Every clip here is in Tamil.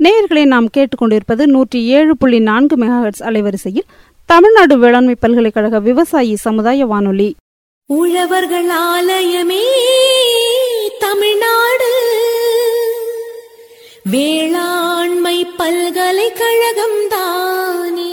நேயர்களை நாம் கேட்டுக்கொண்டிருப்பது நூற்றி ஏழு புள்ளி நான்கு மெகாஹெட்ஸ் அலைவரிசையில் தமிழ்நாடு வேளாண்மை பல்கலைக்கழக விவசாயி சமுதாய வானொலி உழவர்கள் ஆலயமே தமிழ்நாடு வேளாண்மை பல்கலைக்கழகம் தானே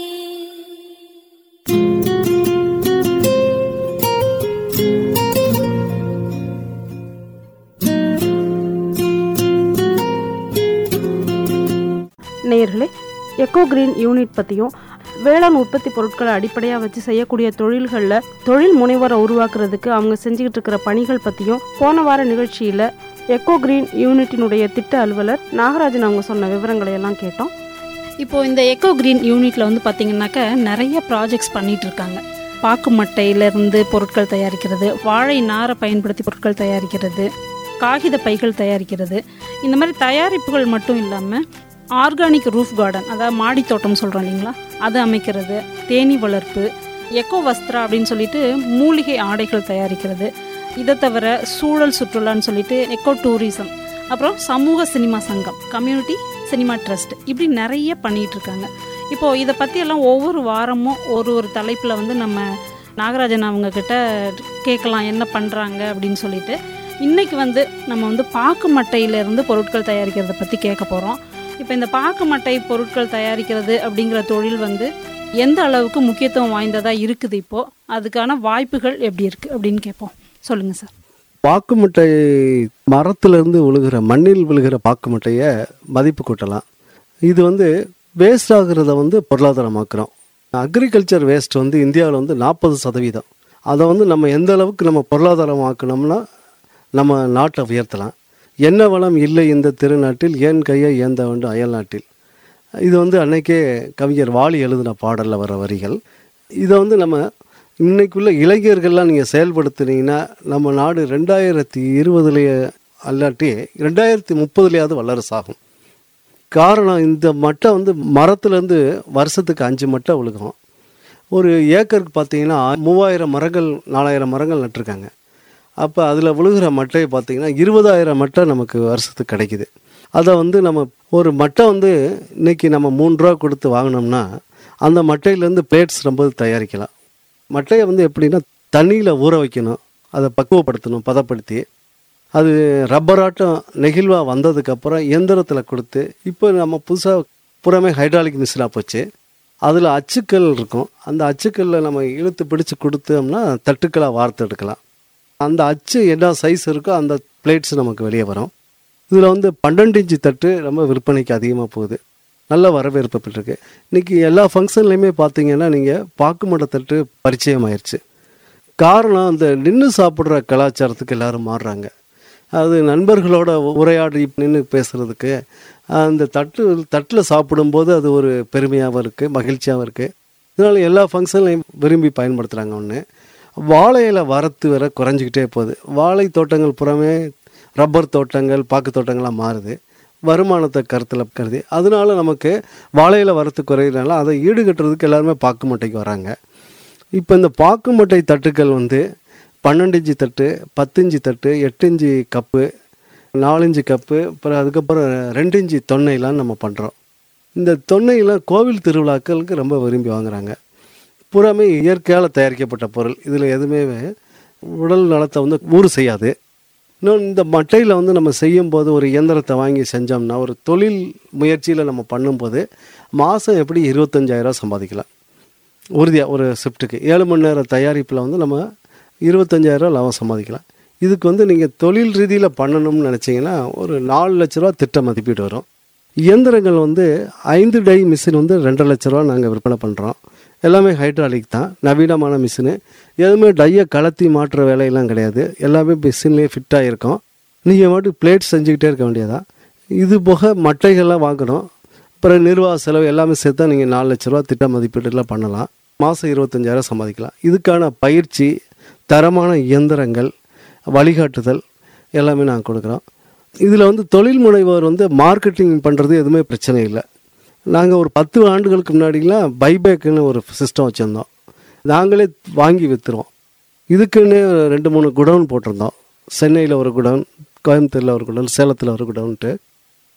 நேயர்களே எக்கோ கிரீன் யூனிட் பற்றியும் வேளாண் உற்பத்தி பொருட்களை அடிப்படையாக வச்சு செய்யக்கூடிய தொழில்களில் தொழில் முனைவரை உருவாக்குறதுக்கு அவங்க செஞ்சுக்கிட்டு இருக்கிற பணிகள் பற்றியும் போன வார நிகழ்ச்சியில் எக்கோ கிரீன் யூனிட்டினுடைய திட்ட அலுவலர் நாகராஜன் அவங்க சொன்ன விவரங்களை எல்லாம் கேட்டோம் இப்போ இந்த எக்கோ கிரீன் யூனிட்ல வந்து பார்த்தீங்கன்னாக்க நிறைய ப்ராஜெக்ட்ஸ் பண்ணிட்டு இருக்காங்க பாக்கு மட்டையிலிருந்து பொருட்கள் தயாரிக்கிறது வாழை நாரை பயன்படுத்தி பொருட்கள் தயாரிக்கிறது காகித பைகள் தயாரிக்கிறது இந்த மாதிரி தயாரிப்புகள் மட்டும் இல்லாமல் ஆர்கானிக் ரூஃப் கார்டன் அதாவது மாடி தோட்டம் சொல்கிறோம் இல்லைங்களா அது அமைக்கிறது தேனீ வளர்ப்பு எக்கோ வஸ்திரா அப்படின்னு சொல்லிட்டு மூலிகை ஆடைகள் தயாரிக்கிறது இதை தவிர சூழல் சுற்றுலான்னு சொல்லிட்டு எக்கோ டூரிசம் அப்புறம் சமூக சினிமா சங்கம் கம்யூனிட்டி சினிமா ட்ரஸ்ட் இப்படி நிறைய பண்ணிட்டு இருக்காங்க இப்போ இதை பற்றி எல்லாம் ஒவ்வொரு வாரமும் ஒரு ஒரு தலைப்பில் வந்து நம்ம நாகராஜன் அவங்க கிட்ட கேட்கலாம் என்ன பண்ணுறாங்க அப்படின்னு சொல்லிட்டு இன்னைக்கு வந்து நம்ம வந்து பாக்கு மட்டையிலிருந்து பொருட்கள் தயாரிக்கிறத பற்றி கேட்க போகிறோம் இப்போ இந்த பாக்கு மட்டை பொருட்கள் தயாரிக்கிறது அப்படிங்கிற தொழில் வந்து எந்த அளவுக்கு முக்கியத்துவம் வாய்ந்ததாக இருக்குது இப்போது அதுக்கான வாய்ப்புகள் எப்படி இருக்குது அப்படின்னு கேட்போம் சொல்லுங்கள் சார் பாக்கு மட்டை மரத்திலிருந்து விழுகிற மண்ணில் விழுகிற பாக்கு மட்டையை மதிப்பு கூட்டலாம் இது வந்து வேஸ்ட் ஆகுறத வந்து பொருளாதாரமாக்குறோம் அக்ரிகல்ச்சர் வேஸ்ட் வந்து இந்தியாவில் வந்து நாற்பது சதவீதம் அதை வந்து நம்ம எந்த அளவுக்கு நம்ம பொருளாதாரமாக்கணும்னா நம்ம நாட்டை உயர்த்தலாம் என்ன வளம் இல்லை இந்த திருநாட்டில் ஏன் கையை ஏந்த வேண்டும் அயல் நாட்டில் இது வந்து அன்னைக்கே கவிஞர் வாலி எழுதின பாடலில் வர வரிகள் இதை வந்து நம்ம இன்னைக்குள்ள இளைஞர்கள்லாம் நீங்கள் செயல்படுத்துனீங்கன்னா நம்ம நாடு ரெண்டாயிரத்தி இருபதுலேயே அல்லாட்டி ரெண்டாயிரத்தி முப்பதுலேயாவது வல்லரசாகும் காரணம் இந்த மட்டை வந்து மரத்துலேருந்து வருஷத்துக்கு அஞ்சு மட்டை விழுகும் ஒரு ஏக்கருக்கு பார்த்தீங்கன்னா மூவாயிரம் மரங்கள் நாலாயிரம் மரங்கள் நட்டிருக்காங்க அப்போ அதில் விழுகிற மட்டையை பார்த்தீங்கன்னா இருபதாயிரம் மட்டை நமக்கு வருஷத்துக்கு கிடைக்குது அதை வந்து நம்ம ஒரு மட்டை வந்து இன்னைக்கு நம்ம மூணு ரூபா கொடுத்து வாங்கினோம்னா அந்த மட்டையிலேருந்து பிளேட்ஸ் ரொம்ப தயாரிக்கலாம் மட்டையை வந்து எப்படின்னா தண்ணியில் ஊற வைக்கணும் அதை பக்குவப்படுத்தணும் பதப்படுத்தி அது ரப்பராட்டம் நெகிழ்வாக வந்ததுக்கப்புறம் இயந்திரத்தில் கொடுத்து இப்போ நம்ம புதுசாக புறமே ஹைட்ராலிக் மிஷினாக போச்சு அதில் அச்சுக்கள் இருக்கும் அந்த அச்சுக்களில் நம்ம இழுத்து பிடிச்சு கொடுத்தோம்னா தட்டுக்களாக வார்த்து எடுக்கலாம் அந்த அச்சு என்ன சைஸ் இருக்கோ அந்த பிளேட்ஸ் நமக்கு வெளியே வரும் இதில் வந்து பன்னெண்டு இன்ச்சு தட்டு ரொம்ப விற்பனைக்கு அதிகமாக போகுது நல்ல வரவேற்பு பெற்றிருக்கு இன்றைக்கி எல்லா ஃபங்க்ஷன்லையுமே பார்த்தீங்கன்னா நீங்கள் பாக்குமட்ட தட்டு பரிச்சயம் ஆயிடுச்சு காரணம் அந்த நின்று சாப்பிட்ற கலாச்சாரத்துக்கு எல்லாரும் மாறுறாங்க அது நண்பர்களோட உரையாடி நின்று பேசுகிறதுக்கு அந்த தட்டு தட்டில் சாப்பிடும்போது அது ஒரு பெருமையாகவும் இருக்குது மகிழ்ச்சியாகவும் இருக்குது இதனால் எல்லா ஃபங்க்ஷன்லையும் விரும்பி பயன்படுத்துகிறாங்க ஒன்று வாழை இலை வரத்து வர குறைஞ்சிக்கிட்டே போகுது வாழை தோட்டங்கள் புறமே ரப்பர் தோட்டங்கள் பாக்கு தோட்டங்களாக மாறுது வருமானத்தை கருத்தில் கருதி அதனால நமக்கு வாழையில வரத்து குறையிறனால அதை ஈடுகட்டுறதுக்கு எல்லாருமே பாக்கு மட்டைக்கு வராங்க இப்போ இந்த பாக்கு மட்டை தட்டுக்கள் வந்து பன்னெண்டு இன்ச்சு தட்டு பத்து இன்ச்சு தட்டு எட்டு இன்ச்சு கப்பு நாலஞ்சு கப்பு அப்புறம் அதுக்கப்புறம் ரெண்டு இன்ச்சு தொன்னைலாம் நம்ம பண்ணுறோம் இந்த தொன்னையெல்லாம் கோவில் திருவிழாக்களுக்கு ரொம்ப விரும்பி வாங்குறாங்க புறமே இயற்கையால் தயாரிக்கப்பட்ட பொருள் இதில் எதுவுமே உடல் நலத்தை வந்து ஊறு செய்யாது இன்னொன்று இந்த மட்டையில் வந்து நம்ம செய்யும்போது ஒரு இயந்திரத்தை வாங்கி செஞ்சோம்னா ஒரு தொழில் முயற்சியில் நம்ம பண்ணும்போது மாதம் எப்படி இருபத்தஞ்சாயிரரூவா சம்பாதிக்கலாம் உறுதியாக ஒரு ஷிஃப்ட்டுக்கு ஏழு மணி நேரம் தயாரிப்பில் வந்து நம்ம இருபத்தஞ்சாயிரரூவா லாபம் சம்பாதிக்கலாம் இதுக்கு வந்து நீங்கள் தொழில் ரீதியில் பண்ணணும்னு நினச்சிங்கன்னா ஒரு நாலு லட்ச ரூபா திட்ட மதிப்பீடு வரும் இயந்திரங்கள் வந்து ஐந்து டை மிஷின் வந்து ரெண்டரை லட்ச ரூபா நாங்கள் விற்பனை பண்ணுறோம் எல்லாமே ஹைட்ராலிக் தான் நவீனமான மிஷினு எதுவுமே டையை கலத்தி மாற்றுற வேலையெல்லாம் கிடையாது எல்லாமே மிஷின்லேயே ஃபிட்டாக இருக்கும் நீங்கள் மட்டும் பிளேட் செஞ்சுக்கிட்டே இருக்க வேண்டியதான் இது போக மட்டைகள்லாம் வாங்கணும் அப்புறம் நிர்வாக செலவு எல்லாமே சேர்த்தா நீங்கள் நாலு லட்ச ரூபா திட்ட மதிப்பீடுலாம் பண்ணலாம் மாதம் இருபத்தஞ்சாயிரம் சம்பாதிக்கலாம் இதுக்கான பயிற்சி தரமான இயந்திரங்கள் வழிகாட்டுதல் எல்லாமே நாங்கள் கொடுக்குறோம் இதில் வந்து தொழில் முனைவோர் வந்து மார்க்கெட்டிங் பண்ணுறது எதுவுமே பிரச்சனை இல்லை நாங்கள் ஒரு பத்து ஆண்டுகளுக்கு முன்னாடிலாம் பைபேக்குன்னு ஒரு சிஸ்டம் வச்சுருந்தோம் நாங்களே வாங்கி விற்றுருவோம் இதுக்குன்னு ரெண்டு மூணு குடவுன் போட்டிருந்தோம் சென்னையில் ஒரு குடவுன் கோயம்புத்தூரில் ஒரு குடவுன் சேலத்தில் ஒரு குடவுன்ட்டு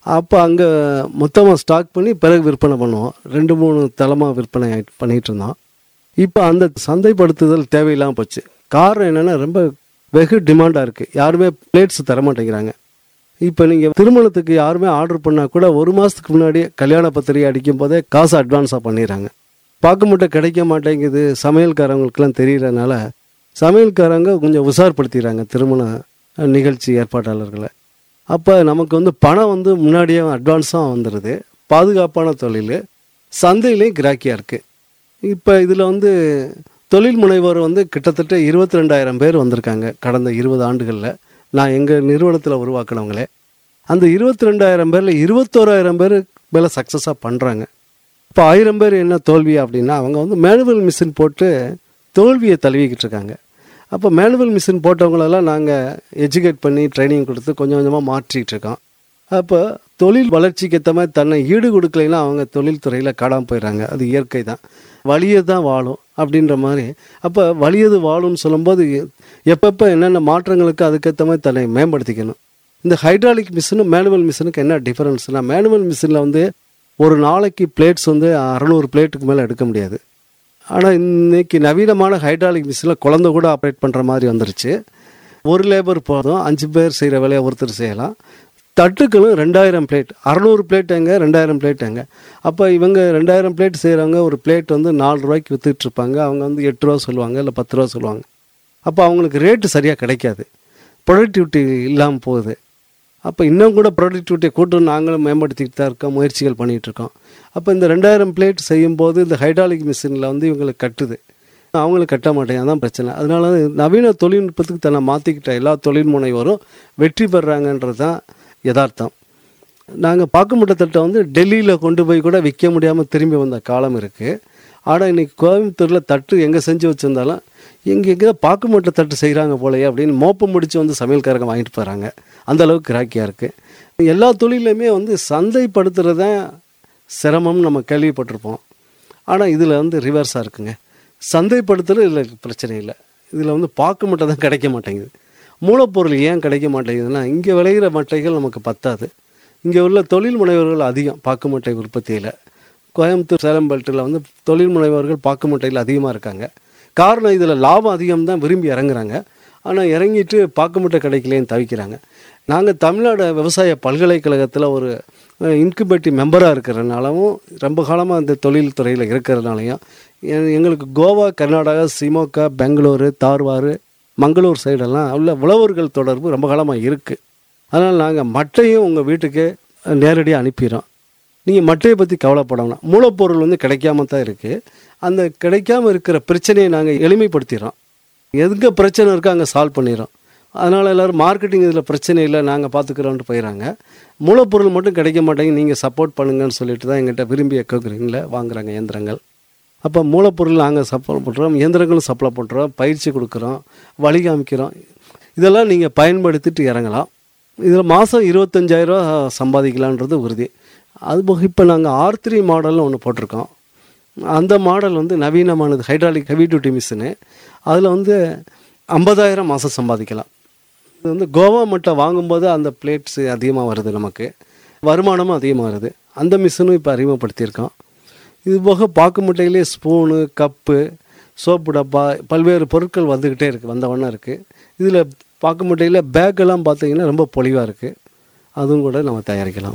அப்போ அங்கே மொத்தமாக ஸ்டாக் பண்ணி பிறகு விற்பனை பண்ணுவோம் ரெண்டு மூணு தளமாக விற்பனை ஆயிட்டு- பண்ணிட்டு இருந்தோம் இப்போ அந்த சந்தைப்படுத்துதல் தேவையில்லாமல் போச்சு காரணம் என்னென்னா ரொம்ப வெகு டிமாண்டாக இருக்குது யாருமே பிளேட்ஸ் தர மாட்டேங்கிறாங்க இப்போ நீங்கள் திருமணத்துக்கு யாருமே ஆர்டர் பண்ணால் கூட ஒரு மாதத்துக்கு முன்னாடியே கல்யாண பத்திரிகை அடிக்கும் போதே காசு அட்வான்ஸாக பண்ணிடுறாங்க பார்க்க மட்டும் கிடைக்க மாட்டேங்குது சமையல்காரங்களுக்கெல்லாம் தெரியறதுனால சமையல்காரங்க கொஞ்சம் உஷார்படுத்திடுறாங்க திருமண நிகழ்ச்சி ஏற்பாட்டாளர்களை அப்போ நமக்கு வந்து பணம் வந்து முன்னாடியே அட்வான்ஸாக வந்துடுது பாதுகாப்பான தொழில் சந்தையிலையும் கிராக்கியாக இருக்குது இப்போ இதில் வந்து தொழில் முனைவோர் வந்து கிட்டத்தட்ட இருபத்தி ரெண்டாயிரம் பேர் வந்திருக்காங்க கடந்த இருபது ஆண்டுகளில் நான் எங்கள் நிறுவனத்தில் உருவாக்கினவங்களே அந்த இருபத்தி ரெண்டாயிரம் பேரில் இருபத்தோராயிரம் பேர் மேலே சக்ஸஸாக பண்ணுறாங்க இப்போ ஆயிரம் பேர் என்ன தோல்வி அப்படின்னா அவங்க வந்து மேனுவல் மிஷின் போட்டு தோல்வியை தழுவிக்கிட்டு இருக்காங்க அப்போ மேனுவல் மிஷின் போட்டவங்களெல்லாம் நாங்கள் எஜுகேட் பண்ணி ட்ரைனிங் கொடுத்து கொஞ்சம் கொஞ்சமாக மாற்றிட்டு இருக்கோம் அப்போ தொழில் வளர்ச்சிக்கு ஏற்ற மாதிரி தன்னை ஈடு கொடுக்கலைன்னா அவங்க தொழில் துறையில் காணாமல் போயிடுறாங்க அது இயற்கை தான் வலியை தான் வாழும் அப்படின்ற மாதிரி அப்போ வலியது வாழும்னு சொல்லும்போது எப்பப்போ என்னென்ன மாற்றங்களுக்கு அதுக்கேற்ற மாதிரி தன்னை மேம்படுத்திக்கணும் இந்த ஹைட்ராலிக் மிஷினும் மேனுவல் மிஷினுக்கு என்ன டிஃபரன்ஸ்னால் மேனுவல் மிஷினில் வந்து ஒரு நாளைக்கு பிளேட்ஸ் வந்து அறநூறு பிளேட்டுக்கு மேலே எடுக்க முடியாது ஆனால் இன்னைக்கு நவீனமான ஹைட்ராலிக் மிஷினில் குழந்தை கூட ஆப்ரேட் பண்ணுற மாதிரி வந்துருச்சு ஒரு லேபர் போதும் அஞ்சு பேர் செய்கிற வேலையை ஒருத்தர் செய்யலாம் தட்டுக்களும் ரெண்டாயிரம் பிளேட் அறநூறு பிளேட் எங்க ரெண்டாயிரம் பிளேட் எங்க அப்போ இவங்க ரெண்டாயிரம் பிளேட் செய்கிறவங்க ஒரு பிளேட் வந்து நாலு ரூபாய்க்கு வித்துட்டு இருப்பாங்க அவங்க வந்து எட்டு ரூபா சொல்லுவாங்க இல்லை பத்து ரூபா சொல்லுவாங்க அப்போ அவங்களுக்கு ரேட்டு சரியாக கிடைக்காது ப்ரொடக்டிவிட்டி இல்லாமல் போகுது அப்போ இன்னும் கூட ப்ரொடக்டிவிட்டியை கூட்டு நாங்களும் மேம்படுத்திட்டு தான் இருக்கோம் முயற்சிகள் பண்ணிகிட்டு இருக்கோம் அப்போ இந்த ரெண்டாயிரம் பிளேட் செய்யும்போது இந்த ஹைட்ராலிக் மிஷினில் வந்து இவங்களுக்கு கட்டுது அவங்களுக்கு கட்ட மாட்டேங்க அதான் பிரச்சனை அதனால நவீன தொழில்நுட்பத்துக்கு தன்னை மாற்றிக்கிட்ட எல்லா தொழில் முனைவோரும் வெற்றி பெறாங்கன்றது தான் யதார்த்தம் நாங்கள் பாக்குமட்ட தட்டை வந்து டெல்லியில் கொண்டு போய் கூட விற்க முடியாமல் திரும்பி வந்த காலம் இருக்குது ஆனால் இன்னைக்கு கோயம்புத்தூரில் தட்டு எங்கே செஞ்சு வச்சுருந்தாலும் எங்கே எங்கே பாக்குமட்ட தட்டு செய்கிறாங்க போலயே அப்படின்னு மோப்பம் முடிச்சு வந்து சமையல்காரங்க வாங்கிட்டு போகிறாங்க அந்த அளவுக்கு கிராக்கியாக இருக்குது எல்லா தொழிலையுமே வந்து சந்தைப்படுத்துறது தான் சிரமம்னு நம்ம கேள்விப்பட்டிருப்போம் ஆனால் இதில் வந்து ரிவர்ஸாக இருக்குங்க சந்தைப்படுத்துறது இதில் பிரச்சனை இல்லை இதில் வந்து பாக்கு மட்டை தான் கிடைக்க மாட்டேங்குது மூலப்பொருள் ஏன் கிடைக்க மாட்டேங்குதுன்னா இங்கே விளையிற மட்டைகள் நமக்கு பத்தாது இங்கே உள்ள தொழில் முனைவர்கள் அதிகம் பாக்கு மட்டை உற்பத்தியில் கோயம்புத்தூர் சேலம் பெல்ட்டில் வந்து தொழில் முனைவர்கள் பாக்கு மட்டையில் அதிகமாக இருக்காங்க காரணம் இதில் லாபம் அதிகம் தான் விரும்பி இறங்குறாங்க ஆனால் இறங்கிட்டு பாக்கு மட்டை கிடைக்கலேன்னு தவிக்கிறாங்க நாங்கள் தமிழ்நாடு விவசாய பல்கலைக்கழகத்தில் ஒரு இன்குபேட்டிவ் மெம்பராக இருக்கிறதுனாலவும் ரொம்ப காலமாக இந்த தொழில் துறையில் இருக்கிறதுனாலையும் எ- எங்களுக்கு கோவா கர்நாடகா சிமோகா பெங்களூரு தார்வார் மங்களூர் சைடெல்லாம் உள்ள உழவர்கள் தொடர்பு ரொம்ப காலமாக இருக்குது அதனால் நாங்கள் மட்டையும் உங்கள் வீட்டுக்கு நேரடியாக அனுப்பிடுறோம் நீங்கள் மட்டையை பற்றி கவலைப்பட வேணாம் மூலப்பொருள் வந்து கிடைக்காம தான் இருக்குது அந்த கிடைக்காம இருக்கிற பிரச்சனையை நாங்கள் எளிமைப்படுத்திடுறோம் எங்கே பிரச்சனை இருக்கோ அங்கே சால்வ் பண்ணிடுறோம் அதனால் எல்லோரும் மார்க்கெட்டிங் இதில் பிரச்சனை இல்லை நாங்கள் பார்த்துக்குறோன்ட்டு போயிடறாங்க மூலப்பொருள் மட்டும் கிடைக்க மாட்டேங்க நீங்கள் சப்போர்ட் பண்ணுங்கன்னு சொல்லிட்டு தான் எங்கிட்ட விரும்பி எக்கோ கிரீனில் வாங்குறாங்க இயந்திரங்கள் அப்போ மூலப்பொருள் நாங்கள் சப்ளை பண்ணுறோம் இயந்திரங்களும் சப்ளை பண்ணுறோம் பயிற்சி கொடுக்குறோம் வழி காமிக்கிறோம் இதெல்லாம் நீங்கள் பயன்படுத்திட்டு இறங்கலாம் இதில் மாதம் இருபத்தஞ்சாயிரரூவா சம்பாதிக்கலான்றது உறுதி அதுபோக இப்போ நாங்கள் ஆர் த்ரீ மாடல்னு ஒன்று போட்டிருக்கோம் அந்த மாடல் வந்து நவீனமானது ஹைட்ராலிக் ஹெவி டியூட்டி மிஷினு அதில் வந்து ஐம்பதாயிரம் மாதம் சம்பாதிக்கலாம் இது வந்து கோவா மட்டை வாங்கும்போது அந்த பிளேட்ஸ் அதிகமாக வருது நமக்கு வருமானமும் அதிகமாக வருது அந்த மிஷினும் இப்போ அறிமுகப்படுத்தியிருக்கோம் இது போக பாக்கு முட்டையிலே ஸ்பூனு கப்பு சோப்பு டப்பா பல்வேறு பொருட்கள் வந்துக்கிட்டே இருக்குது வந்த வண்ணம் இருக்குது இதில் பாக்கு முட்டையில் பேக்கெல்லாம் பார்த்தீங்கன்னா ரொம்ப பொலிவாக இருக்குது அதுவும் கூட நம்ம தயாரிக்கலாம்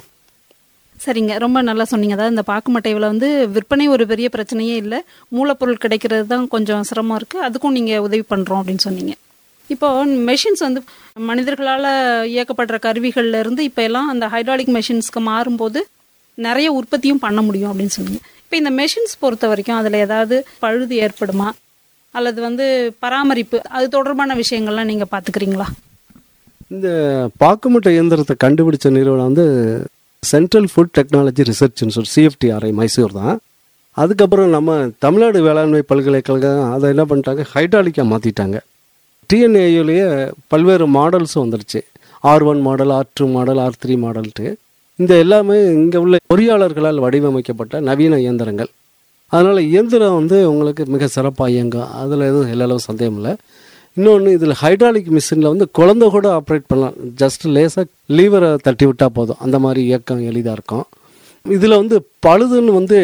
சரிங்க ரொம்ப நல்லா சொன்னீங்க அதாவது இந்த பாக்கு மட்டைவில் வந்து விற்பனை ஒரு பெரிய பிரச்சனையே இல்லை மூலப்பொருள் கிடைக்கிறது தான் கொஞ்சம் சிரமம் இருக்குது அதுக்கும் நீங்கள் உதவி பண்ணுறோம் அப்படின்னு சொன்னீங்க இப்போ மெஷின்ஸ் வந்து மனிதர்களால் இயக்கப்படுற கருவிகள்ல இருந்து இப்போ எல்லாம் அந்த ஹைட்ராலிக் மெஷின்ஸ்க்கு மாறும்போது நிறைய உற்பத்தியும் பண்ண முடியும் அப்படின்னு சொன்னீங்க இப்போ இந்த மெஷின்ஸ் பொறுத்த வரைக்கும் அதில் ஏதாவது பழுது ஏற்படுமா அல்லது வந்து பராமரிப்பு அது தொடர்பான விஷயங்கள்லாம் நீங்கள் பார்த்துக்கிறீங்களா இந்த பாக்குமுட்டை இயந்திரத்தை கண்டுபிடிச்ச நிறுவனம் வந்து central food technology research institute CFTRI Mysore தான் அதுக்கப்புறம் நம்ம தமிழ்நாடு வேளாண்மை பல்கலைக்கழகம் அதை என்ன பண்ணிட்டாங்க ஹைட்ராலிக்காக மாற்றிட்டாங்க டிஎன்ஏயுலேயே பல்வேறு மாடல்ஸும் வந்துருச்சு R one model R two model R three model இந்த எல்லாமே இங்கே உள்ள பொறியாளர்களால் வடிவமைக்கப்பட்ட நவீன இயந்திரங்கள் அதனால் இயந்திரம் வந்து உங்களுக்கு மிக சிறப்பாக இயங்கும் அதில் எதுவும் எல்லளவு சந்தேகம் இல்லை இன்னொன்று இதில் ஹைட்ராலிக் மிஷினில் வந்து குழந்தை கூட ஆப்ரேட் பண்ணலாம் ஜஸ்ட் லேசாக லீவரை தட்டி விட்டால் போதும் அந்த மாதிரி இயக்கம் எளிதாக இருக்கும் இதில் வந்து பழுதுன்னு வந்து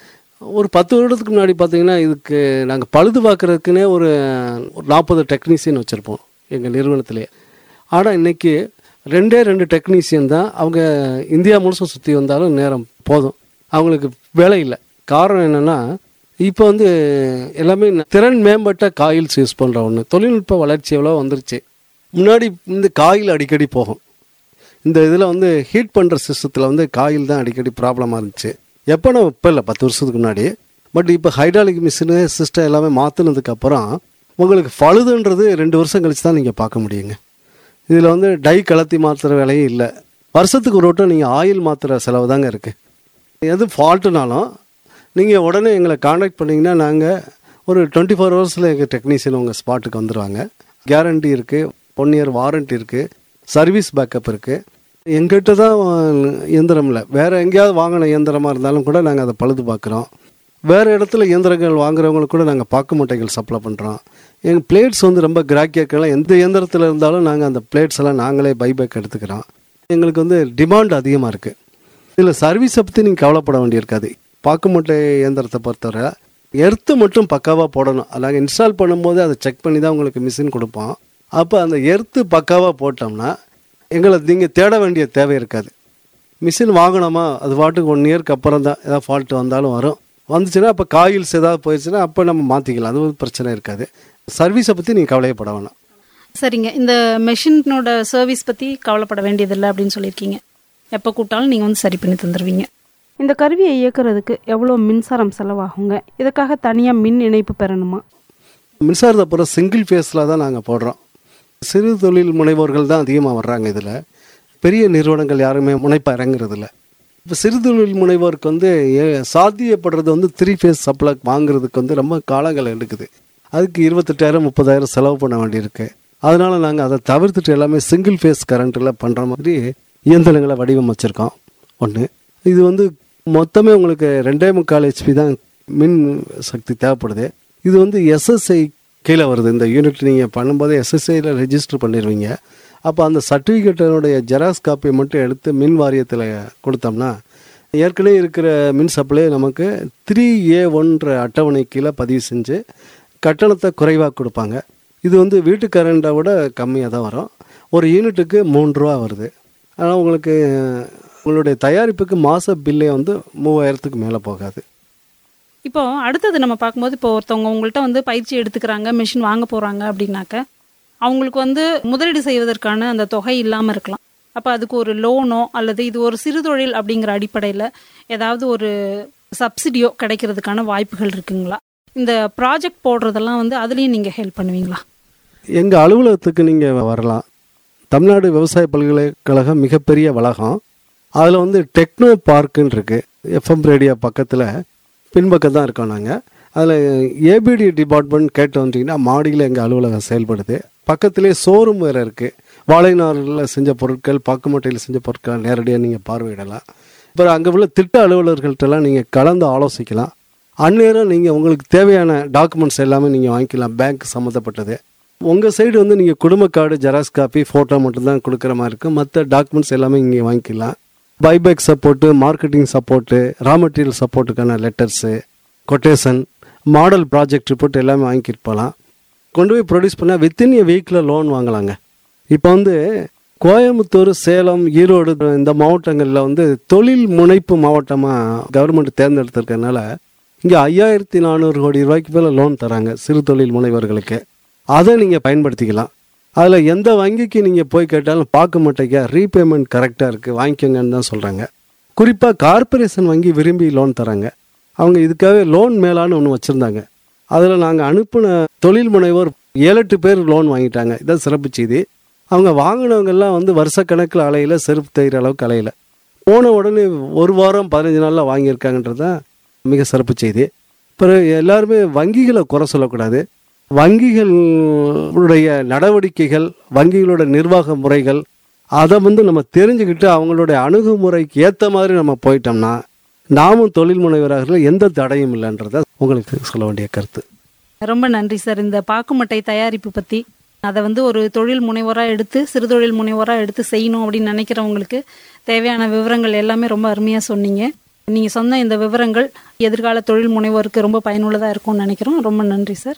ஒரு பத்து வருடத்துக்கு முன்னாடி பார்த்தீங்கன்னா இதுக்கு நாங்கள் பழுது பார்க்குறதுக்குனே ஒரு ஒரு நாற்பது டெக்னீஷியன் வச்சுருப்போம் எங்கள் நிறுவனத்திலே ஆனால் இன்றைக்கி ரெண்டே ரெண்டு டெக்னீஷியன் தான் அவங்க இந்தியா முழுசும் சுற்றி வந்தாலும் நேரம் போதும் அவங்களுக்கு வேலை இல்லை காரணம் என்னென்னா இப்போ வந்து எல்லாமே திறன் மேம்பட்ட காயில்ஸ் யூஸ் பண்ணுற ஒன்று தொழில்நுட்ப வளர்ச்சி எவ்வளோ வந்துருச்சு முன்னாடி இந்த காயில் அடிக்கடி போகும் இந்த இதில் வந்து ஹீட் பண்ணுற சிஸ்டத்தில் வந்து காயில் தான் அடிக்கடி ப்ராப்ளமாக இருந்துச்சு எப்போ நான் இப்போ இல்லை பத்து வருஷத்துக்கு முன்னாடி பட் இப்போ ஹைட்ராலிக் மிஷினு சிஸ்டம் எல்லாமே மாற்றினதுக்கப்புறம் உங்களுக்கு பழுதுன்றது ரெண்டு வருஷம் கழிச்சு தான் நீங்கள் பார்க்க முடியுங்க இதில் வந்து டை கலத்தி மாற்றுற வேலையும் இல்லை வருஷத்துக்கு ஒரு வட்டம் நீங்கள் ஆயில் மாற்றுற செலவு தாங்க இருக்குது எது ஃபால்ட்டுனாலும் நீங்கள் உடனே எங்களை காண்டாக்ட் பண்ணிங்கன்னா நாங்கள் ஒரு டுவெண்ட்டி ஃபோர் ஹவர்ஸில் எங்கள் டெக்னீஷியன் உங்கள் ஸ்பாட்டுக்கு வந்துடுவாங்க கேரண்டி இருக்குது ஒன் இயர் வாரண்ட்டி இருக்குது சர்வீஸ் பேக்கப் இருக்குது எங்கிட்ட தான் இயந்திரம் இல்லை வேறு எங்கேயாவது வாங்கின இயந்திரமாக இருந்தாலும் கூட நாங்கள் அதை பழுது பார்க்குறோம் வேறு இடத்துல இயந்திரங்கள் வாங்குறவங்களுக்கு கூட நாங்கள் பாக்கு மூட்டைகள் சப்ளை பண்ணுறோம் எங்கள் பிளேட்ஸ் வந்து ரொம்ப கிராக்கியாக்கெல்லாம் எந்த இயந்திரத்தில் இருந்தாலும் நாங்கள் அந்த பிளேட்ஸ் எல்லாம் நாங்களே பைபேக் எடுத்துக்கிறோம் எங்களுக்கு வந்து டிமாண்ட் அதிகமாக இருக்குது இதில் சர்வீஸை பற்றி நீங்கள் கவலைப்பட வேண்டியிருக்காது பாக்கு மூட்டை இயந்திரத்தை பொறுத்தவரை எர்த்து மட்டும் பக்காவாக போடணும் நாங்கள் இன்ஸ்டால் பண்ணும்போது அதை செக் பண்ணி தான் உங்களுக்கு மிஷின் கொடுப்போம் அப்போ அந்த எர்த்து பக்காவாக போட்டோம்னா எங்களை நீங்கள் தேட வேண்டிய தேவை இருக்காது மிஷின் வாங்கினோமா அது பாட்டுக்கு ஒன் இயர்க்கு அப்புறம் தான் ஏதாவது ஃபால்ட் வந்தாலும் வரும் வந்துச்சுன்னா அப்போ காயில்ஸ் ஏதாவது போயிடுச்சுன்னா அப்போ நம்ம மாற்றிக்கலாம் அது ஒரு பிரச்சனை இருக்காது சர்வீஸை பற்றி நீங்கள் கவலையப்பட வேணாம் சரிங்க இந்த மெஷினோட சர்வீஸ் பற்றி கவலைப்பட வேண்டியதில்லை அப்படின்னு சொல்லியிருக்கீங்க எப்போ கூப்பிட்டாலும் நீங்கள் வந்து சரி பண்ணி தந்துடுவீங்க இந்த கருவியை இயக்குறதுக்கு எவ்வளோ மின்சாரம் செலவாகுங்க இதுக்காக தனியாக மின் இணைப்பு பெறணுமா மின்சாரத்தை பூரா சிங்கிள் ஃபேஸில் தான் நாங்கள் போடுறோம் சிறு தொழில் முனைவோர்கள் தான் அதிகமாக வர்றாங்க இதில் பெரிய நிறுவனங்கள் யாருமே முனைப்பாக இறங்குறதில்ல இப்போ சிறு தொழில் முனைவோருக்கு வந்து ஏ- சாத்தியப்படுறது வந்து த்ரீ ஃபேஸ் சப்ளை வாங்குறதுக்கு வந்து ரொம்ப காலங்கள் எடுக்குது அதுக்கு இருபத்தெட்டாயிரம் முப்பதாயிரம் செலவு பண்ண வேண்டியிருக்கு அதனால நாங்கள் அதை தவிர்த்துட்டு எல்லாமே சிங்கிள் ஃபேஸ் கரண்ட்டில் பண்ணுற மாதிரி இயந்திரங்களை வடிவமைச்சிருக்கோம் ஒன்று இது வந்து மொத்தமே உங்களுக்கு ரெண்டே முக்கால் ஹெச்பி தான் மின் சக்தி தேவைப்படுது இது வந்து எஸ்எஸ்ஐ கீழே வருது இந்த யூனிட் நீங்கள் பண்ணும்போது எஸ்எஸ்ஐயில் ரெஜிஸ்டர் பண்ணிடுவீங்க அப்போ அந்த சர்டிஃபிகேட்டனுடைய ஜெராக்ஸ் காப்பியை மட்டும் எடுத்து மின் வாரியத்தில் கொடுத்தோம்னா ஏற்கனவே இருக்கிற மின் சப்ளை நமக்கு த்ரீ ஏ ஒன்ற அட்டவணை கீழே பதிவு செஞ்சு கட்டணத்தை குறைவாக கொடுப்பாங்க இது வந்து வீட்டு கரண்டை விட கம்மியாக தான் வரும் ஒரு யூனிட்டுக்கு மூணு ரூபா வருது ஆனால் உங்களுக்கு உங்களுடைய தயாரிப்புக்கு மாத பில்லே வந்து மூவாயிரத்துக்கு மேலே போகாது இப்போ அடுத்தது நம்ம பார்க்கும்போது இப்போ ஒருத்தவங்க உங்கள்கிட்ட வந்து பயிற்சி எடுத்துக்கிறாங்க மிஷின் வாங்க போகிறாங்க அப்படின்னாக்க அவங்களுக்கு வந்து முதலீடு செய்வதற்கான அந்த தொகை இல்லாமல் இருக்கலாம் அப்போ அதுக்கு ஒரு லோனோ அல்லது இது ஒரு சிறு தொழில் அப்படிங்கிற அடிப்படையில் ஏதாவது ஒரு சப்சிடியோ கிடைக்கிறதுக்கான வாய்ப்புகள் இருக்குங்களா இந்த ப்ராஜெக்ட் போடுறதெல்லாம் வந்து அதுலேயும் நீங்கள் ஹெல்ப் பண்ணுவீங்களா எங்கள் அலுவலகத்துக்கு நீங்கள் வரலாம் தமிழ்நாடு விவசாய பல்கலைக்கழகம் மிகப்பெரிய வளாகம் அதில் வந்து டெக்னோ பார்க்குன்னு இருக்குது எஃப்எம் ரேடியோ பக்கத்தில் பின்பக்கம் தான் இருக்கோம் நாங்கள் அதில் ஏபிடி டிபார்ட்மெண்ட் கேட்டு வந்தீங்கன்னா மாடியில் எங்கள் அலுவலகம் செயல்படுது பக்கத்திலே ஷோரூம் வேறு இருக்குது வாழைநாரில் செஞ்ச பொருட்கள் பாக்குமட்டையில் செஞ்ச பொருட்களை நேரடியாக நீங்கள் பார்வையிடலாம் அப்புறம் அங்கே உள்ள திட்ட அலுவலர்கள்ட்டெல்லாம் நீங்கள் கலந்து ஆலோசிக்கலாம் அந்நேரம் நீங்கள் உங்களுக்கு தேவையான டாக்குமெண்ட்ஸ் எல்லாமே நீங்கள் வாங்கிக்கலாம் பேங்க் சம்மந்தப்பட்டது உங்கள் சைடு வந்து நீங்கள் குடும்ப கார்டு ஜெராக்ஸ் காப்பி ஃபோட்டோ மட்டும்தான் கொடுக்குற மாதிரி இருக்கும் மற்ற டாக்குமெண்ட்ஸ் எல்லாமே இங்கே வாங்கிக்கலாம் buyback support marketing support raw material சப்போர்ட்டுக்கான letters quotation model project report எல்லாமே வாங்கிட்டு போகலாம் கொண்டு போய் ப்ரொடியூஸ் பண்ணால் வித்தின் எ வீக்கில் லோன் வாங்கலாங்க இப்போ வந்து கோயம்புத்தூர் சேலம் ஈரோடு இந்த மாவட்டங்களில் வந்து தொழில் முனைப்பு மாவட்டமாக கவர்மெண்ட் தேர்ந்தெடுத்திருக்கறனால இங்கே ஐயாயிரத்தி நானூறு கோடி ரூபாய்க்கு மேலே லோன் தராங்க சிறு தொழில் முனைவர்களுக்கு அதை நீங்கள் பயன்படுத்திக்கலாம் அதில் எந்த வங்கிக்கு நீங்கள் போய் கேட்டாலும் பார்க்க மாட்டேங்க ரீபேமெண்ட் கரெக்டாக இருக்குது வாங்கிக்கோங்கன்னு தான் சொல்கிறாங்க குறிப்பாக கார்ப்பரேஷன் வங்கி விரும்பி லோன் தராங்க அவங்க இதுக்காகவே லோன் மேலான்னு ஒன்று வச்சுருந்தாங்க அதில் நாங்கள் அனுப்பின தொழில் முனைவோர் ஏழு எட்டு பேர் லோன் வாங்கிட்டாங்க இதான் சிறப்பு செய்தி அவங்க வாங்கினவங்கெல்லாம் வந்து வருஷக்கணக்கில் அலையில செருப்பு தைக்கிற அளவுக்கு அலையில போன உடனே ஒரு வாரம் பதினஞ்சு நாளில் வாங்கியிருக்காங்கன்றது தான் மிக சிறப்பு செய்தி அப்புறம் எல்லாருமே வங்கிகளை குறை சொல்லக்கூடாது வங்கிகளுடைய நடவடிக்கைகள் வங்கிகளோட நிர்வாக முறைகள் அதை வந்து நம்ம தெரிஞ்சுக்கிட்டு அவங்களுடைய அணுகுமுறைக்கு ஏற்ற மாதிரி நம்ம போயிட்டோம்னா நாமும் தொழில் முனைவராக எந்த தடையும் இல்லைன்றத உங்களுக்கு சொல்ல வேண்டிய கருத்து ரொம்ப நன்றி சார் இந்த பாக்குமட்டை தயாரிப்பு பற்றி அதை வந்து ஒரு தொழில் முனைவோராக எடுத்து சிறு தொழில் முனைவோராக எடுத்து செய்யணும் அப்படின்னு நினைக்கிறவங்களுக்கு தேவையான விவரங்கள் எல்லாமே ரொம்ப அருமையாக சொன்னீங்க நீங்கள் சொன்ன இந்த விவரங்கள் எதிர்கால தொழில் முனைவோருக்கு ரொம்ப பயனுள்ளதாக இருக்கும்னு நினைக்கிறோம் ரொம்ப நன்றி சார்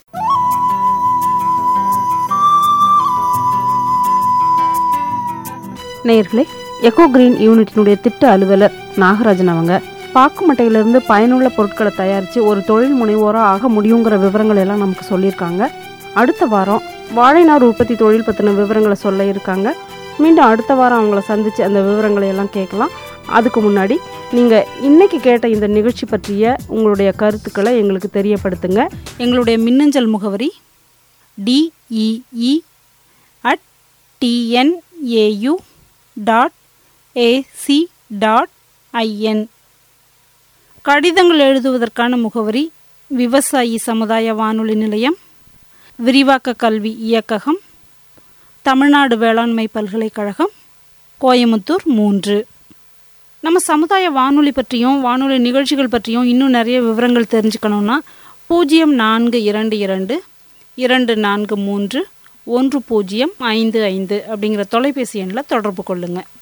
நேயர்களே எக்கோ கிரீன் யூனிட்டினுடைய திட்ட அலுவலர் நாகராஜன் அவங்க பாக்கு மட்டையிலிருந்து பயனுள்ள பொருட்களை தயாரித்து ஒரு தொழில் முனைவோராக ஆக முடியுங்கிற விவரங்கள் எல்லாம் நமக்கு சொல்லியிருக்காங்க அடுத்த வாரம் வாழைநார் உற்பத்தி தொழில் பற்றின விவரங்களை சொல்ல இருக்காங்க மீண்டும் அடுத்த வாரம் அவங்கள சந்தித்து அந்த விவரங்களை எல்லாம் கேட்கலாம் அதுக்கு முன்னாடி நீங்கள் இன்னைக்கு கேட்ட இந்த நிகழ்ச்சி பற்றிய உங்களுடைய கருத்துக்களை எங்களுக்கு தெரியப்படுத்துங்க எங்களுடைய மின்னஞ்சல் முகவரி TEE at TNAU dot AC dot IN கடிதங்கள் எழுதுவதற்கான முகவரி விவசாயி சமுதாய வானொலி நிலையம் விரிவாக்க கல்வி இயக்ககம் தமிழ்நாடு வேளாண்மை பல்கலைக்கழகம் கோயமுத்தூர் மூன்று நம்ம சமுதாய வானொலி பற்றியும் வானொலி நிகழ்ச்சிகள் பற்றியும் இன்னும் நிறைய விவரங்கள் தெரிஞ்சுக்கணுன்னா பூஜ்ஜியம் நான்கு இரண்டு இரண்டு இரண்டு நான்கு மூன்று ஒன்று பூஜ்ஜியம் ஐந்து ஐந்து அப்படிங்கிற தொலைபேசி எண்ணில் தொடர்பு கொள்ளுங்கள்